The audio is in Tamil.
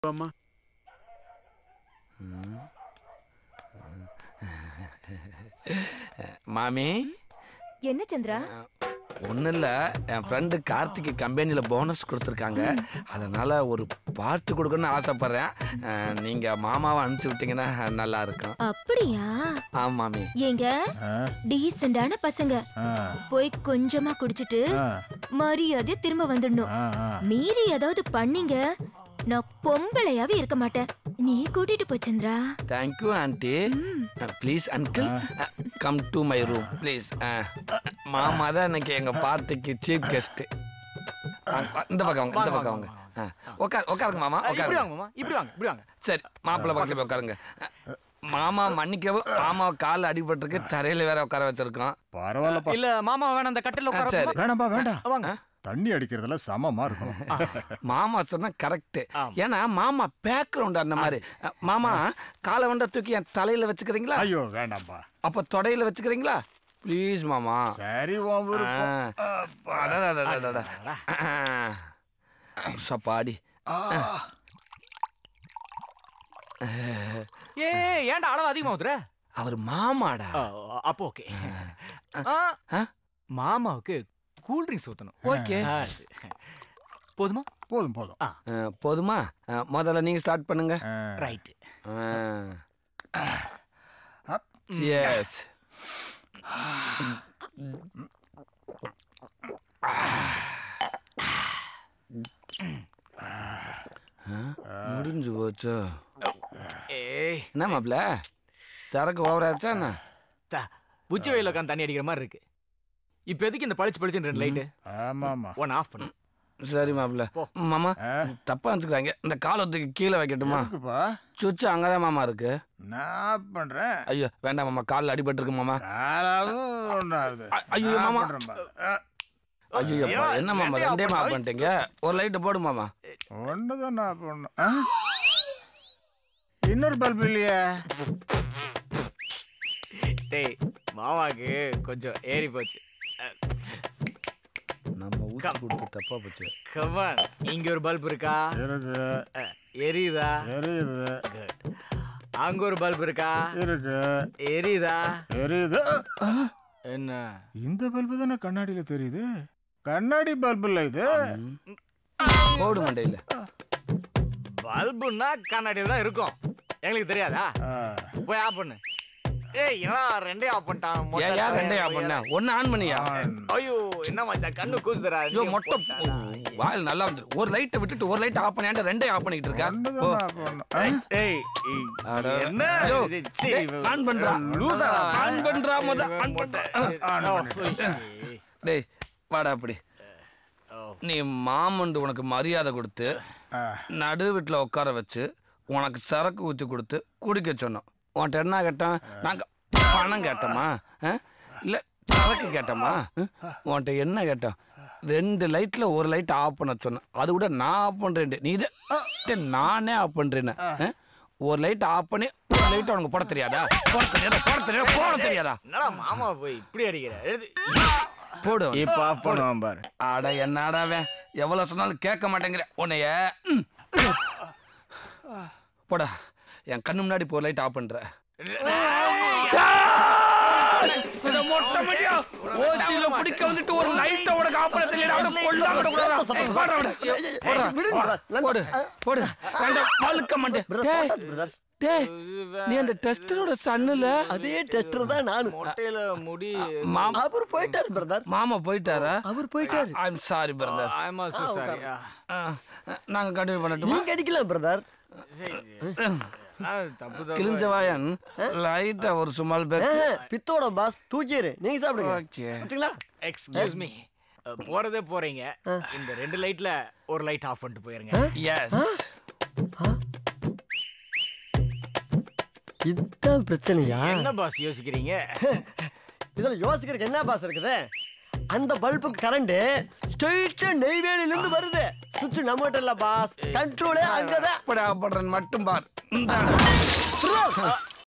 அம்மா மாமி என்ன சந்திரா ஒன்றும் இல்லை என் ஃப்ரெண்டு கார்த்திக் கம்பெனியில் போனஸ் கொடுத்துருக்காங்க அதனால் ஒரு பாட்டு கொடுக்கணும்னு ஆசைப்பட்றேன் அஹ், நீங்க மாமாவை அனுப்பிச்சி விட்டீங்கன்னா நல்லா இருக்கும் அப்படியா ஆமாம் மாமி ஏங்க டீசெண்டான பசங்க போய் கொஞ்சமா குடிச்சிட்டு மரியாதை திரும்ப வந்துடணும் மீறி ஏதாவது பண்ணீங்க நான் பொம்பளையாவே இருக்க மாட்டேன் நீ கூட்டிட்டு போ Chandra thank you aunty please uncle come to my room please மாமா தான் இன்னைக்கு எங்கள் பார்ட்டிக்கு சீஃப் கெஸ்ட்டு இந்த பக்கம் வாங்க இந்த பக்கம் வாங்க ஆ, உட்கார் உட்காருங்க மாமா இப்படி உட்காருங்க வாங்க மாமா இப்படி வாங்க இப்படி வாங்க சரி மாப்பிள்ளை பக்கத்துல போய் உட்காருங்க மாமா மன்னிக்கவும் மாமா கால் அடிபட்டிருக்கு தரையில வேற உட்கார வச்சிருக்கோம் பரவாயில்லப்பா இல்ல மாமா வேணாம் அந்த கட்டில ஆ, சரி உட்கார வேணாம்பா வேண்டாம் வாங்க தண்ணி அடிக்கிறதுல சமமா இருக்கணும் மாமா சொன்னா கரெக்ட் ஆமா. ஏன்னா மாமா பேக்ரவுண்ட் அந்த மாதிரி அஹ், மாமா காலை வண்ட தூக்கி என் தலையில வச்சுக்கிறீங்களா ஐயோ வேண்டாம்பா அப்ப தொடையில வச்சுக்கிறீங்களா ப்ளீஸ் மாமா சரி உன் விருப்பம். ஆ. அப்பா. அடடடடடட. சப்பாடி ஆ, ஏ ஏன்டா அளவு அதிகமா ஊத்துற அவர் மாமாடா ஆ, அப்போ ஓகே ஆ? மாமாவுக்கு கூல் ட்ரிங்க்ஸ் ஊத்தணும் ஓகே ஆ, போதுமா போதும் போதும் அஹ், போதுமா அஹ், முதல்ல நீங்க ஸ்டார்ட் பண்ணுங்க ஆ. ரைட் அப். எஸ் முடிஞ்சு போச்சோ ஏய் என்ன மாப்ள சரக்கு ஓவராச்சா என்ன தா உச்சி வெயில உட்காந்து தண்ணி அடிக்கிற மாதிரி இருக்கு இப்போ எதுக்கு இந்த பளிச்சு பளிச்சுன்னு ரெண்டு லைட்டு ஆமாமா ஒன் ஆஃப் பண்ணு சரி மாப்ள போ. மாமா ஆ, தப்பா வச்சுக்கிறாங்க இந்த காலத்துக்கு கீழே வைக்கட்டுமா எதுக்குப்பா சுவிட்ச் அங்கதான் மாமா இருக்கு நான் பண்றேன் ஐயோ வேண்டாம் மாமா காலில் அடிபட்டு இருக்கு மாமா யாராவது ஒண்ணாவது அ- ஐயோ, நான் மாமா. பண்றேன்பா. ஆ, ஐயோ ஐயோ, என்ன மாமா ரெண்டையும் ரெண்டே off மாமா பண்ணு. பண்ணிட்டீங்க ஒரு லைட்டு போடு மாமா ஒண்ணுதான் நான் பண்ணணும் ஆ? இன்னொரு பல்பு இல்லையா டேய் மாமாக்கு கொஞ்சம் ஏறி போச்சு நம்ம ஊற்றி கொடுத்து தப்பா போச்சு கமான் இங்க ஒரு பல்ப் இருக்கா இருக்கு அஹ், எரியுதா எரியுது Good. அங்க ஒரு பல்ப் இருக்கா இருக்கு எரியுதா எரியுது ஆ, என்ன இந்த பல்பு தானே கண்ணாடியில தெரியுது கண்ணாடி பல்பு இல்ல இது போடு மண்டையில் பல்புன்னா கண்ணாடியில் தான் இருக்கும் எங்களுக்கு தெரியாதா ஆ, போய் ஆஃப் பண்ணு ஏய் என்ன ரெண்டே ஆஃப் பண்ணிட்டான் மொட்டை ஏன் யார் ரெண்டையா தலையன் பண்ண ஒன்னு ஆன் பண்ணியா ஐயோ என்ன மச்சான் கண்ணு கூசுதுடா ஐயோ மொட்டை வாயில் நல்லா வந்து ஒரு லைட்டை விட்டுட்டு ஒரு லைட் ஆஃப் பண்ணியாண்ட ரெண்டே ஆஃப் பண்ணிட்டு இருக்கா ஒண்ணுதான் ஓ. நான் பண்ணணும். ஆ? ஏய் ஏய், அட. என்ன ஐயோ, இது? சீ, டேய், ஆன் பண்றா. லூசாடா. ஆன் பண்றா முத, ஆன் மொட்டை. பண்றா. ஆ, ஓ, டேய் வாடா அப்படி ஓ. நீ மாமண்டு உனக்கு மரியாதை கொடுத்து ஆ, நடு வீட்டில் உட்கார வச்சு உனக்கு சரக்கு ஊற்றி கொடுத்து குடிக்க சொன்னோம் உன்கிட்ட என்ன கேட்டோம் நாங்கள் பணம் கேட்டோமா இல்லை சரக்கு கேட்டோமா ம்? உன்கிட்ட என்ன கேட்டோம் ரெண்டு லைட்டில் ஒரு லைட் ஆஃப் பண்ண சொன்னேன் அது கூட நான் ஆஃப் பண்ணுறேன் நீ இதை டேய், நானே ஆஃப் பண்ணுறேன்னு ஒரு லைட் ஆஃப் பண்ணி ஒரு லைட் உனக்கு போட தெரியாதா போட தெரியாதா போட தெரியாதா போட தெரியாதா என்னடா மாமா போய் இப்படி அடிக்கிற எழுது போடு இப்ப ஆஃப் பண்ணுவான் பாரு அட என்னடா அவன் எவ்வளவு சொன்னாலும் கேட்க மாட்டேங்கிற உன்னைய ம். போடா என் கண்ணு முன்னாடி போ லைட் ஆஃப் பண்ற இத மொட்டை மடியா ஓசியில பிடிக்க வந்துட்டு ஒரு லைட்ட உனக்கு ஆஃப் பண்ண தெரியல அவன கொல்லாம விடக்கூடாதா ஏய், போடுறா அவன. போடுறா. போடு போடு வேண்டாம் பழுக்க மாட்டேன் டேய், டேய் நீ அந்த டெஸ்டரோட சன்னுல அதே டெஸ்டர் தான் நானும் மொட்டையில முடி மாமா அவர் போயிட்டாரு பிரதர் மாமா போயிட்டாரா அவர் போயிட்டாரு I am sorry brother I'm also sorry நாங்க கண்டினியூ பண்ணட்டுமா நீங்க அடிக்கலாம் பிரதர் தப்பு தான் கிழிஞ்ச வாயன் லைட்டா ஒரு சுமால் பேக் பித்தோட பாஸ் தூக்கிடு நீங்க சாப்பிடுங்க ஓகே வச்சுங்களா எக்ஸ்கியூஸ் மீ போறதே போறீங்க இந்த ரெண்டு லைட்ல ஒரு லைட் ஆஃப் பண்ணிட்டு போயிருங்க எஸ் இதுதான் பிரச்சனையா என்ன பாஸ் யோசிக்கிறீங்க இதுல யோசிக்கிறதுக்கு என்ன பாஸ் இருக்குது அந்த பல்புக்கு கரண்ட் ஸ்ட்ரெயிட்டா நெய்வேலியில இருந்து வருது சுவிட்ச் நம்மகிட்ட இல்ல பாஸ் கண்ட்ரோலே அங்கதான் படுறேன் மட்டும் பார் இந்தாடா.